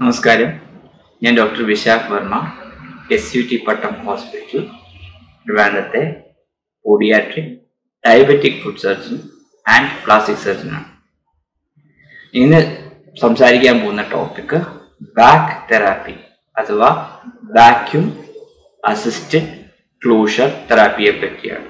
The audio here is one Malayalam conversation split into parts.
നമസ്കാരം ഞാൻ doctor Vishakh Varma S U T Pattom hospital ട്രിവാൻഡ്രത്തെ podiatric diabetic foot surgeon and plastic സർജനാണ് ഇന്ന് സംസാരിക്കാൻ പോകുന്ന ടോപ്പിക്ക് ബാക്ക് തെറാപ്പി അഥവാ വാക്യൂം അസിസ്റ്റഡ് ക്ലോഷർ തെറാപ്പിയെ പറ്റിയാണ്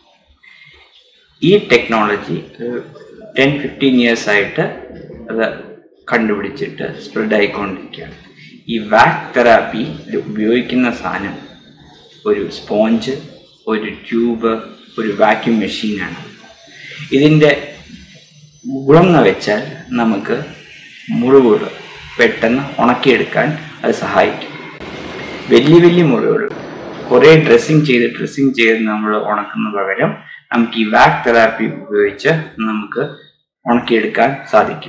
ഈ ടെക്നോളജി ടെൻ ഫിഫ്റ്റീൻ ഇയേഴ്സ് ആയിട്ട് അത് കണ്ടുപിടിച്ചിട്ട് സ്പ്രെഡ് ആയിക്കൊണ്ടിരിക്കുകയാണ് ഈ വാക് തെറാപ്പി ഉപയോഗിക്കുന്ന സാധനം ഒരു സ്പോഞ്ച് ഒരു ട്യൂബ് ഒരു വാക്യൂം മെഷീനാണ് ഇതിൻ്റെ ഗുണം എന്ന് വെച്ചാൽ നമുക്ക് മുറിവുകൾ പെട്ടെന്ന് ഉണക്കിയെടുക്കാൻ അത് സഹായിക്കും വലിയ വലിയ മുറിവുകൾ കുറേ ഡ്രസ്സിങ് ചെയ്ത് ഡ്രസ്സിങ് ചെയ്ത് നമ്മൾ ഉണക്കുന്ന പകരം നമുക്ക് ഈ വാക് തെറാപ്പി ഉപയോഗിച്ച് നമുക്ക് ഉണക്കിയെടുക്കാൻ സാധിക്കും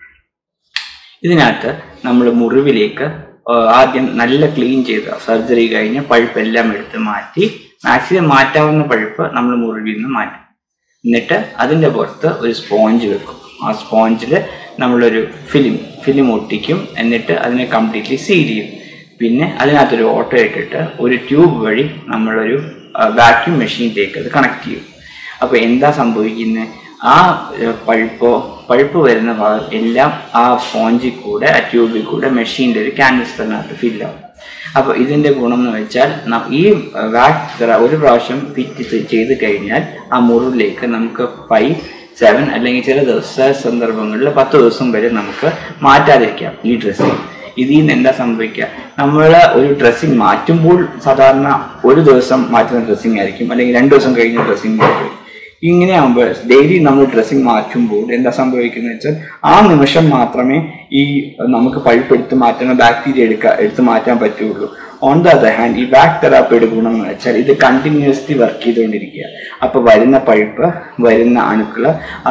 ഇതിനകത്ത് നമ്മൾ മുറിവിലേക്ക് ആ, ആദ്യം നല്ല ക്ലീൻ ചെയ്ത സർജറി കഴിഞ്ഞ് പഴുപ്പെല്ലാം എടുത്ത് മാറ്റി മാക്സിമം മാറ്റാവുന്ന പഴുപ്പ് നമ്മൾ മുറിവിൽ നിന്ന് മാറ്റും എന്നിട്ട് അതിൻ്റെ പുറത്ത് ഒരു സ്പോഞ്ച് വെക്കും ആ സ്പോഞ്ചിൽ നമ്മളൊരു ഫിലിം ഫിലിം ഒട്ടിക്കും എന്നിട്ട് അതിനെ കംപ്ലീറ്റ്ലി സീൽ ചെയ്യും പിന്നെ അതിനകത്തൊരു ഓട്ടോ ഇട്ടിട്ട് ഒരു ട്യൂബ് വഴി നമ്മളൊരു വാക്യൂം മെഷീനിലേക്ക് അത് കണക്ട് ചെയ്യും അപ്പോൾ എന്താ സംഭവിക്കുന്നത് ആ ഏഹ്, പഴുപ്പോ പഴുപ്പ് വരുന്ന ഭാഗം എല്ലാം ആ സ്പോഞ്ചിൽ കൂടെ ആ ട്യൂബിൽ കൂടെ മെഷീൻ്റെ ഒരു ക്യാൻവസിനകത്ത് ഫില്ലാവും അപ്പോൾ ഇതിൻ്റെ ഗുണം എന്ന് വെച്ചാൽ ന- ഈ വാക്സ് ഒരു പ്രാവശ്യം ഫിറ്റ് ചെയ്ത് കഴിഞ്ഞാൽ ആ മുറിവിലേക്ക് നമുക്ക് ഫൈവ് സെവൻ അല്ലെങ്കിൽ ചില ദിവസ സന്ദർഭങ്ങളിൽ പത്ത് ദിവസം വരെ നമുക്ക് മാറ്റാതിരിക്കാം ഈ ഡ്രസ്സിങ് ഇതിൽ നിന്ന് എന്താ സംഭവിക്കുക നമ്മൾ ഒരു ഡ്രസ്സിങ് മാറ്റുമ്പോൾ സാധാരണ ഒരു ദിവസം മാറ്റുന്ന ഡ്രസ്സിങ് ആയിരിക്കും അല്ലെങ്കിൽ രണ്ട് ദിവസം കഴിഞ്ഞ ഡ്രസ്സിങ് ആയിരിക്കും ഇങ്ങനെ ആകുമ്പോൾ ഡെയിലി നമ്മൾ ഡ്രസ്സിങ് മാറ്റുമ്പോൾ എന്താ സംഭവിക്കുന്നത് വെച്ചാൽ ആ നിമിഷം മാത്രമേ ഈ നമുക്ക് പഴുപ്പ് എടുത്ത് മാറ്റുന്ന ബാക്ടീരിയ എടുക്കുക എടുത്ത് മാറ്റാൻ പറ്റുള്ളൂ ഓൺ ദ അതർ ഹാൻഡ് ഈ ബാക്ക് തെറാപ്പിയുടെ ഗുണം എന്ന് വെച്ചാൽ ഇത് കണ്ടിന്യൂസ്ലി വർക്ക് ചെയ്തുകൊണ്ടിരിക്കുക അപ്പൊ വരുന്ന പഴുപ്പ് വരുന്ന അണുക്കൾ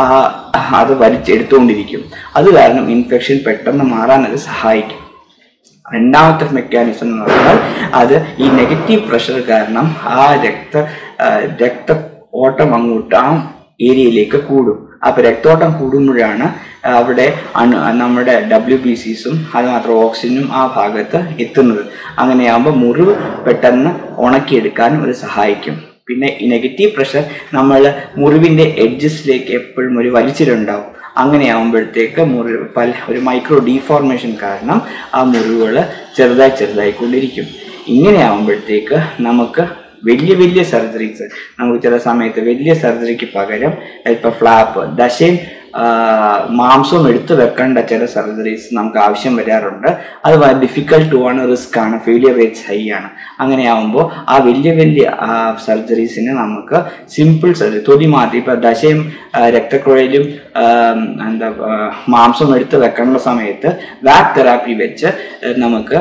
അത് വലിച്ചെടുത്തുകൊണ്ടിരിക്കും അത് കാരണം ഇൻഫെക്ഷൻ പെട്ടെന്ന് മാറാൻ അത് സഹായിക്കും രണ്ടാമത്തെ മെക്കാനിസം എന്ന് പറഞ്ഞാൽ അത് ഈ നെഗറ്റീവ് പ്രഷർ കാരണം ആ രക്ത ആ, രക്ത ഓട്ടം അങ്ങോട്ട് ആ ഏരിയയിലേക്ക് കൂടും അപ്പൊ രക്തോട്ടം കൂടുമ്പോഴാണ് അവിടെ അണു നമ്മുടെ ഡബ്ല്യു ബി സിസും അതുമാത്രം ഓക്സിജനും ആ ഭാഗത്ത് എത്തുന്നത് അങ്ങനെയാകുമ്പോൾ മുറിവ് പെട്ടെന്ന് ഉണക്കിയെടുക്കാനും അത് സഹായിക്കും പിന്നെ ഈ നെഗറ്റീവ് പ്രഷർ നമ്മൾ മുറിവിന്റെ എഡ്ജസിലേക്ക് എപ്പോഴും ഒരു വലിച്ചിലുണ്ടാവും അങ്ങനെയാകുമ്പോഴത്തേക്ക് മുറിവ് പല ഒരു മൈക്രോ ഡീഫോർമേഷൻ കാരണം ആ മുറിവുകൾ ചെറുതായി ചെറുതായി കൊണ്ടിരിക്കും ഇങ്ങനെയാകുമ്പോഴത്തേക്ക് നമുക്ക് വലിയ വലിയ സർജറീസ് നമുക്ക് ചില സമയത്ത് വലിയ സർജറിക്ക് പകരം ഇപ്പം ഫ്ലാപ്പ് ദശയും ആ, മാംസവും എടുത്തു വെക്കേണ്ട ചില സർജറീസ് നമുക്ക് ആവശ്യം വരാറുണ്ട് അത് ഡിഫിക്കൽട്ട് ആണ് റിസ്ക് ആണ് ഫെയിലിയർ റേറ്റ്സ് ഹൈ ആണ് അങ്ങനെയാവുമ്പോൾ ആ വലിയ വലിയ സർജറീസിന് നമുക്ക് സിമ്പിൾ സർജറി തൊലി മാറ്റി ഇപ്പം ദശയും ആ, രക്തക്കുഴലും ആ, എന്താ ആ, മാംസവും എടുത്ത് വെക്കേണ്ട സമയത്ത് വാക് തെറാപ്പി വെച്ച് ആ, നമുക്ക്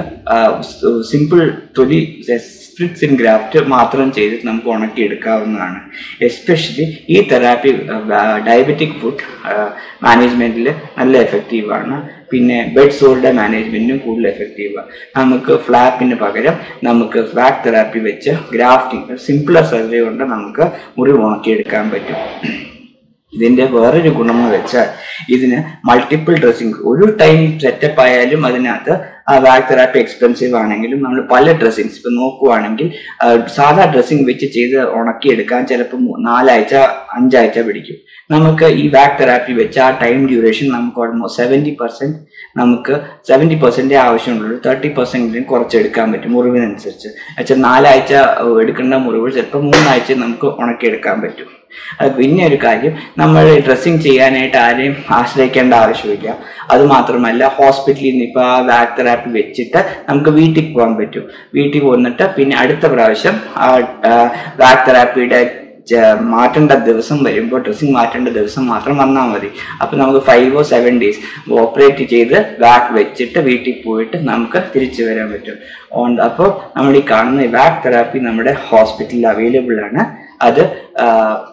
സിമ്പിൾ തൊലി സ്പ്ലിറ്റ്സ് ഇൻ ഗ്രാഫ്റ്റ് മാത്രം ചെയ്ത് നമുക്ക് ഉണക്കിയെടുക്കാവുന്നതാണ് എസ്പെഷ്യലി ഈ തെറാപ്പി ഡയബറ്റിക് ഫുഡ് മാനേജ്മെൻറ്റിൽ നല്ല എഫക്റ്റീവാണ് പിന്നെ ബെഡ് സോറിൻ്റെ മാനേജ്മെൻറ്റിനും കൂടുതൽ എഫക്റ്റീവാണ് നമുക്ക് ഫ്ലാപ്പിന് പകരം നമുക്ക് ഫ്ലാക്ക് തെറാപ്പി വെച്ച് ഗ്രാഫ്റ്റിംഗ് സിംപിളർ സർജറി കൊണ്ട് നമുക്ക് മുറിവ് ഉണക്കിയെടുക്കാൻ പറ്റും ഇതിന്റെ വേറൊരു ഗുണം എന്ന് വെച്ചാൽ ഇതിന് മൾട്ടിപ്പിൾ ഡ്രസ്സിങ് ഒരു ടൈം സെറ്റപ്പ് ആയാലും അതിനകത്ത് ആ വാക് തെറാപ്പി എക്സ്പെൻസീവ് ആണെങ്കിലും നമ്മൾ പല ഡ്രസ്സിങ്സ് ഇപ്പൊ നോക്കുവാണെങ്കിൽ ആ, സാധാ ഡ്രസ്സിങ് വെച്ച് ചെയ്ത് ഉണക്കിയെടുക്കാൻ ചിലപ്പോൾ മൂ- നാലാഴ്ച അഞ്ചാഴ്ച പിടിക്കും നമുക്ക് ഈ വാക് തെറാപ്പി വെച്ച് ആ ടൈം ഡ്യൂറേഷൻ നമുക്ക് ഓൾമോസ്റ്റ് സെവൻറ്റി പെർസെന്റ് നമുക്ക് സെവൻറ്റി പെർസെൻറ്റേ ആവശ്യമുള്ളൂ തേർട്ടി പെർസെൻറ്റിലും കുറച്ചെടുക്കാൻ പറ്റും മുറിവിനനുസരിച്ച് വെച്ചാൽ നാലാഴ്ച ഏഹ്, എടുക്കേണ്ട മുറിവ് ചിലപ്പോൾ മൂന്നാഴ്ച നമുക്ക് ഉണക്കിയെടുക്കാൻ പറ്റും അത് പിന്നെ ഒരു കാര്യം നമ്മൾ ഡ്രസ്സിങ് ചെയ്യാനായിട്ട് ആരെയും ആശ്രയിക്കേണ്ട ആവശ്യമില്ല അത് മാത്രമല്ല ഹോസ്പിറ്റലിൽ നിന്ന് ഇപ്പോൾ ആ വാക് തെറാപ്പി വെച്ചിട്ട് നമുക്ക് വീട്ടിൽ പോകാൻ പറ്റും വീട്ടിൽ പോന്നിട്ട് പിന്നെ അടുത്ത പ്രാവശ്യം ആ വാക് തെറാപ്പിയുടെ ച- മാറ്റേണ്ട ദിവസം വരുമ്പോൾ ഡ്രസ്സിങ് മാറ്റേണ്ട ദിവസം മാത്രം വന്നാൽ മതി അപ്പോൾ നമുക്ക് ഫൈവോ സെവൻ ഡേയ്സ് ഓപ്പറേറ്റ് ചെയ്ത് വാക്ക് വെച്ചിട്ട് വീട്ടിൽ പോയിട്ട് നമുക്ക് തിരിച്ചു വരാൻ പറ്റും ഓൺ അപ്പോൾ നമ്മൾ ഈ കാണുന്ന വാക്ക് തെറാപ്പി നമ്മുടെ ഹോസ്പിറ്റലിൽ അവൈലബിൾ ആണ് അത് ആ,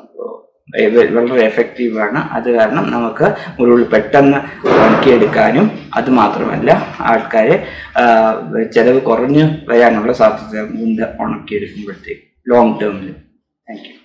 വ- വളരെ എഫക്റ്റീവ് ആണ് അത് കാരണം നമുക്ക് മുറിവുകൾ പെട്ടെന്ന് ഉണക്കിയെടുക്കാനും അത് മാത്രമല്ല ആൾക്കാരെ ആ, ചെലവ് കുറഞ്ഞു വരാനുള്ള സാധ്യത ഉണ്ട് ഉണക്കിയെടുക്കുമ്പോഴത്തേക്ക് ലോങ് ടേമിൽ താങ്ക് യു